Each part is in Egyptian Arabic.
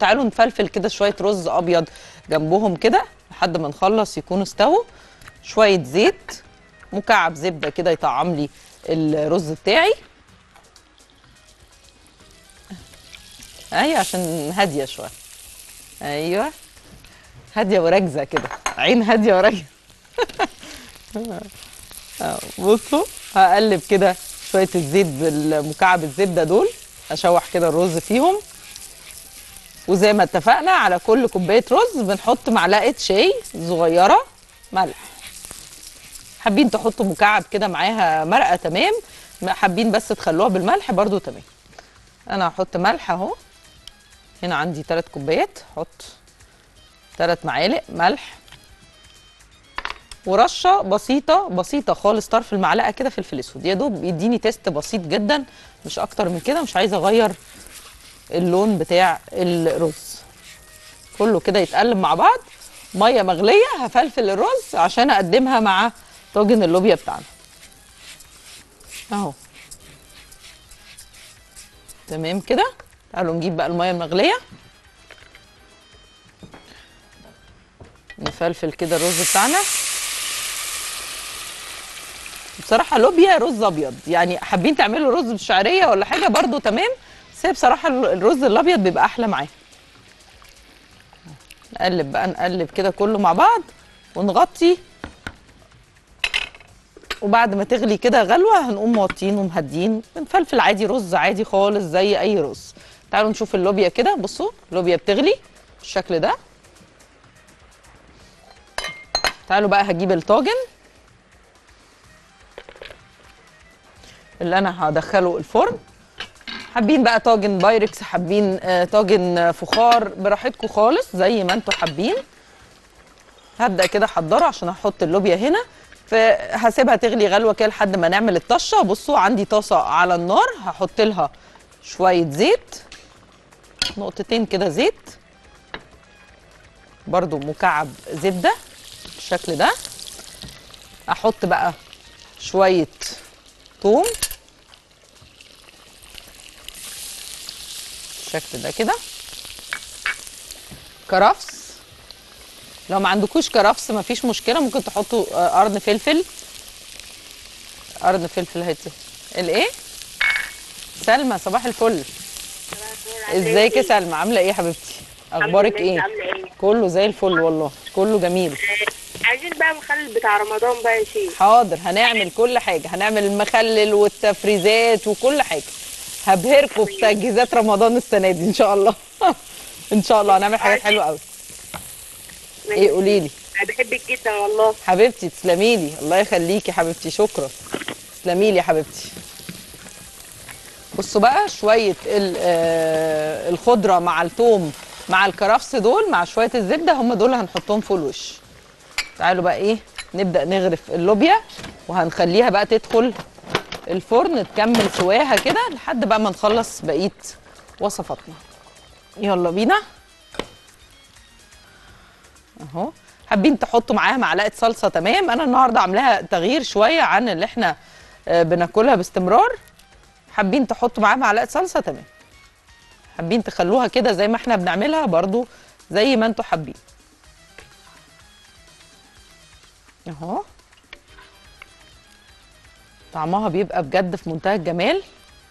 تعالوا نفلفل كده شويه رز ابيض جنبهم كده لحد ما نخلص يكونوا استووا شويه زيت مكعب زبده كده يطعم لي الرز بتاعي ايوه عشان هاديه شويه ايوه هاديه وراكزه كده عين هاديه وراكزه آه، بصوا هقلب كده شويه الزيت بالمكعب الزبده دول اشوح كده الرز فيهم وزي ما اتفقنا على كل كوبايه رز بنحط معلقه شاي صغيره ملح حابين تحطوا مكعب كده معاها مرقه تمام ما حابين بس تخلوها بالملح برضو تمام انا هحط ملح اهو هنا عندي ثلاث كوبايات احط ثلاث معالق ملح ورشه بسيطه بسيطه خالص طرف المعلقه كده فلفل اسود يا دوب يديني تيست بسيط جدا مش اكتر من كده مش عايزه اغير اللون بتاع الرز كله كده يتقلب مع بعض ميه مغليه هفلفل الرز عشان اقدمها مع طاجن اللوبيا بتاعنا اهو تمام كده تعالوا نجيب بقى الميه المغليه نفلفل كده الرز بتاعنا بصراحه لوبيا رز ابيض يعني حابين تعملوا رز بالشعريه ولا حاجه برضو تمام بس هي بصراحه الرز الابيض بيبقى احلى معاه نقلب بقى نقلب كده كله مع بعض ونغطي وبعد ما تغلي كده غلوه هنقوم موطين ومهدين بنفلفل عادي رز عادي خالص زي اي رز تعالوا نشوف اللوبيا كده بصوا اللوبيا بتغلي بالشكل ده تعالوا بقى هجيب الطاجن اللي انا هدخله الفرن حابين بقى طاجن بايركس حابين آه، طاجن آه، فخار براحتكم خالص زي ما انتوا حابين هبدا كده احضره عشان احط اللوبيا هنا فهسيبها تغلي غلوه كده لحد ما نعمل الطشه بصوا عندي طاسه على النار هحط لها شويه زيت نقطتين كده زيت برضو مكعب زبده بالشكل ده احط بقى شويه ثوم بالشكل ده كده كرفس لو ما عندكوش كرفس ما فيش مشكله ممكن تحطوا آه، قرن فلفل قرن فلفل هاتي الايه سلمى صباح الفل ازيك يا سلمى عامله ايه يا حبيبتي اخبارك الحمد لله، ايه عاملة ايه؟ كله زي الفل والله كله جميل عايزين بقى مخلل بتاع رمضان بقى يا شيخ حاضر هنعمل كل حاجه هنعمل المخلل والتفريزات وكل حاجه هبهركم بتجهيزات رمضان السنه دي ان شاء الله ان شاء الله هنعمل حاجات حلوه قوي ايه قولي لي انا بحبك جدا والله حبيبتي تسلمي لي الله يخليكي حبيبتي شكرا تسلمي لي يا حبيبتي بصوا بقى شويه ال- آه، الخضره مع الثوم مع الكرفس دول مع شويه الزبده هم دول هنحطهم فوق الوش تعالوا بقى ايه نبدا نغرف اللوبيا وهنخليها بقى تدخل الفرن تكمل سواها كده لحد بقى ما نخلص بقيه وصفاتنا يلا بينا اهو حابين تحطوا معاها معلقه صلصه تمام انا النهارده عاملاها تغيير شويه عن اللي احنا آه، بناكلها باستمرار حابين تحطوا معاها معلقه صلصه تمام حابين تخلوها كده زي ما احنا بنعملها برضو زي ما انتوا حابين اهو طعمها بيبقى بجد في منتهى الجمال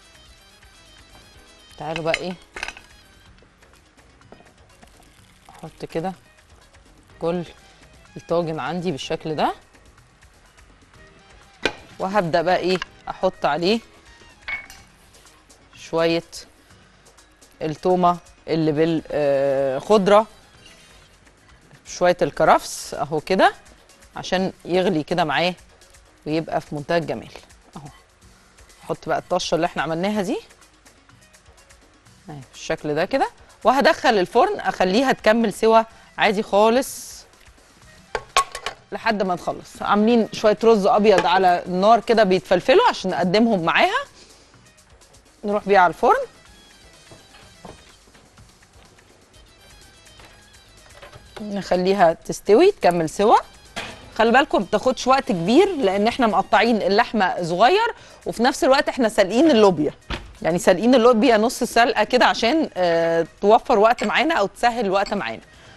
تعالوا بقى ايه احط كده كل الطاجن عندي بالشكل ده وهبدا بقى ايه احط عليه شويه التومه اللي بالخضره شويه الكرفس اهو كده عشان يغلي كده معاه ويبقى في منتهى الجمال اهو احط بقى الطشه اللي احنا عملناها دي اهي بالشكل ده كده وهدخل الفرن اخليها تكمل سوا عادي خالص لحد ما نخلص عاملين شويه رز ابيض على النار كده بيتفلفلوا عشان نقدمهم معاها نروح بيها على الفرن نخليها تستوي تكمل سوا خلي بالكم ما بتاخدش وقت كبير لان احنا مقطعين اللحمه صغير وفي نفس الوقت احنا سالقين اللوبيا يعني سالقين اللوبيا نص سلقه كده عشان آه توفر وقت معانا او تسهل الوقت معانا